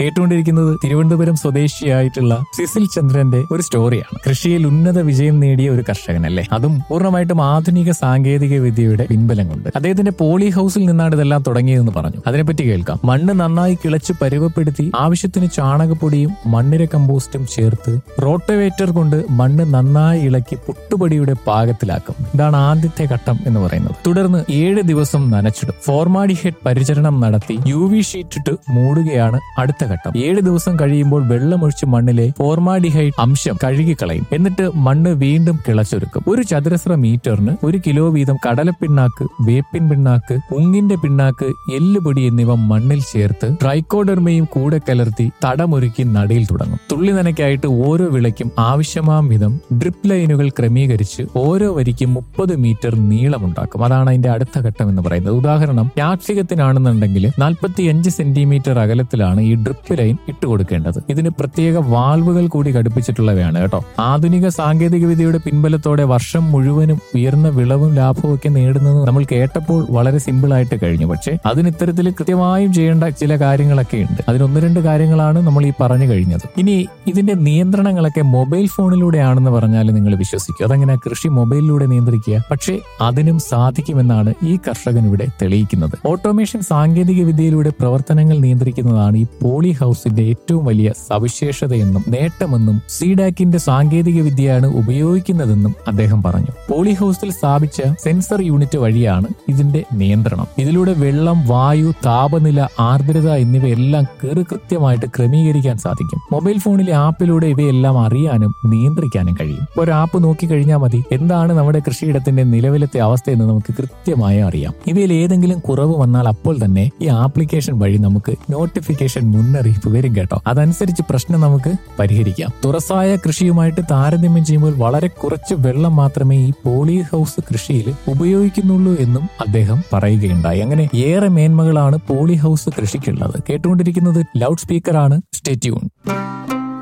കേട്ടുകൊണ്ടിരിക്കുന്നത് തിരുവനന്തപുരം സ്വദേശിയായിട്ടുള്ള സിസിൽ ചന്ദ്രന്റെ ഒരു സ്റ്റോറിയാണ് കൃഷിയിൽ ഉന്നത വിജയം നേടിയ ഒരു കർഷകനല്ലേ അതും പൂർണ്ണമായിട്ടും ആധുനിക സാങ്കേതിക വിദ്യയുടെ പിൻബലം കൊണ്ട് അദ്ദേഹത്തിന്റെ പോളി ഹൗസിൽ നിന്നാണ് ഇതെല്ലാം തുടങ്ങിയതെന്ന് പറഞ്ഞു അതിനെപ്പറ്റി കേൾക്കാം മണ്ണ് നന്നായി കിളച്ച് പരുവപ്പെടുത്തി ആവശ്യത്തിന് ചാണകപ്പൊടിയും മണ്ണിര കമ്പോസ്റ്റും ചേർത്ത് റോട്ടവേറ്റർ കൊണ്ട് മണ്ണ് നന്നായി ഇളക്കി പുട്ടുപൊടിയുടെ പാകത്തിലാക്കും ഇതാണ് ആദ്യത്തെ ഘട്ടം എന്ന് പറയുന്നത് തുടർന്ന് ഏഴ് ദിവസം നനച്ചിടും ഫോർമാഡിഹെഡ് പരിചരണം നടത്തി യു വി ഷീറ്റ് ഇട്ട് മൂടുകയാണ് അടുത്ത ഘട്ടം ഏഴ് ദിവസം കഴിയുമ്പോൾ വെള്ളമൊഴിച്ച് മണ്ണിലെ ഫോർമാഡിഹൈഡ് അംശം കഴുകിക്കളയും എന്നിട്ട് മണ്ണ് വീണ്ടും കിളച്ചൊരുക്കും ഒരു ചതുരശ്ര മീറ്ററിന് ഒരു കിലോ വീതം കടലപ്പിണ്ണാക്ക് വേപ്പിൻ പിണ്ണാക്ക് ഉങ്ങിന്റെ പിണ്ണാക്ക് എല്ലുപൊടി എന്നിവ മണ്ണിൽ ചേർത്ത് ട്രൈക്കോഡെർമയും കൂടെ കലർത്തി തടമൊരുക്കി നടയിൽ തുടങ്ങും തുള്ളി നനയ്ക്കായിട്ട് ഓരോ വിളയ്ക്കും ആവശ്യമാം വിധം ഡ്രിപ്പ് ലൈനുകൾ ക്രമീകരിച്ച് ഓരോ വരിക്കും മുപ്പത് മീറ്റർ നീളമുണ്ടാക്കും അതാണ് അതിന്റെ അടുത്ത ഘട്ടം എന്ന് പറയുന്നത് ഉദാഹരണം ക്യാപ്സികത്തിനാണെന്നുണ്ടെങ്കിൽ നാൽപ്പത്തിയഞ്ച് സെന്റിമീറ്റർ അകലത്തിലാണ് ഈ ഡ്രിപ്പ് ലൈൻ ഇട്ടുകൊടുക്കേണ്ടത് ഇതിന് പ്രത്യേക വാൾവുകൾ കൂടി ഘടിപ്പിച്ചിട്ടുള്ളവയാണ് കേട്ടോ ആധുനിക സാങ്കേതിക വിദ്യയുടെ പിൻബലത്തോടെ വർഷം മുഴുവനും ഉയർന്ന വിളവും ലാഭവും ഒക്കെ നേടുന്നത് നമ്മൾ കേട്ടപ്പോൾ വളരെ സിമ്പിൾ ആയിട്ട് കഴിഞ്ഞു പക്ഷേ അതിന് ഇത്തരത്തിൽ കൃത്യമായും ചെയ്യേണ്ട ചില കാര്യങ്ങളൊക്കെ ഉണ്ട് അതിനൊന്ന് രണ്ട് കാര്യങ്ങളാണ് നമ്മൾ ഈ പറഞ്ഞു കഴിഞ്ഞത് ഇനി ഇതിന്റെ നിയന്ത്രണങ്ങളൊക്കെ മൊബൈൽ ഫോണിലൂടെയാണെന്ന് പറഞ്ഞാൽ നിങ്ങൾ വിശ്വസിക്കും അതെങ്ങനെ കൃഷി മൊബൈലിലൂടെ നിയന്ത്രിക്കുക പക്ഷേ അതിനും സാധിക്കുമെന്നാണ് ഈ കർഷകൻ ഇവിടെ തെളിയിക്കുന്നത് ഓട്ടോമേഷൻ സാങ്കേതിക വിദ്യയിലൂടെ പ്രവർത്തനങ്ങൾ നിയന്ത്രിക്കുന്നതാണ് ഈ പോളി ഹൗസിന്റെ ഏറ്റവും വലിയ സവിശേഷതയെന്നും നേട്ടമെന്നും സീഡാക്കിന്റെ സാങ്കേതിക വിദ്യയാണ് ഉപയോഗിക്കുന്നതെന്നും അദ്ദേഹം പറഞ്ഞു പോളി ഹൗസിൽ സ്ഥാപിച്ച സെൻസർ യൂണിറ്റ് വഴിയാണ് ഇതിന്റെ നിയന്ത്രണം ഇതിലൂടെ വെള്ളം വായു താപനില ആർദ്രത എന്നിവയെല്ലാം കീറി കൃത്യമായിട്ട് ക്രമീകരിക്കാൻ സാധിക്കും മൊബൈൽ ഫോണിലെ ആപ്പിലൂടെ ഇവയെല്ലാം അറിയാനും നിയന്ത്രിക്കാനും കഴിയും ഒരു ആപ്പ് നോക്കി കഴിഞ്ഞാൽ മതി എന്താണ് നമ്മുടെ കൃഷിയിടത്തിന്റെ നിലവിലത്തെ അവസ്ഥയെന്ന് നമുക്ക് കൃത്യമായി അറിയാം ഇവയിൽ ഏതെങ്കിലും കുറവ് വന്നാൽ അപ്പോൾ തന്നെ ഈ ആപ്ലിക്കേഷൻ വഴി നമുക്ക് നോട്ടിഫിക്കേഷൻ മുന്നറിയിപ്പ് വരും കേട്ടോ അതനുസരിച്ച് പ്രശ്നം നമുക്ക് പരിഹരിക്കാം തുറസായ കൃഷിയുമായിട്ട് താരതമ്യം ചെയ്യുമ്പോൾ വളരെ കുറച്ച് വെള്ളം മാത്രമേ ഈ പോളി ഹൗസ് കൃഷിയിൽ ഉപയോഗിക്കുന്നുള്ളൂ എന്നും അദ്ദേഹം പറയുകയുണ്ടായി അങ്ങനെ ഏറെ മേന്മകളാണ് പോളി ഹൗസ് കൃഷിക്കുള്ളത് കേട്ടുകൊണ്ടിരിക്കുന്നത് ലൗഡ് സ്പീക്കറാണ് സ്റ്റേറ്റ്യൂൺ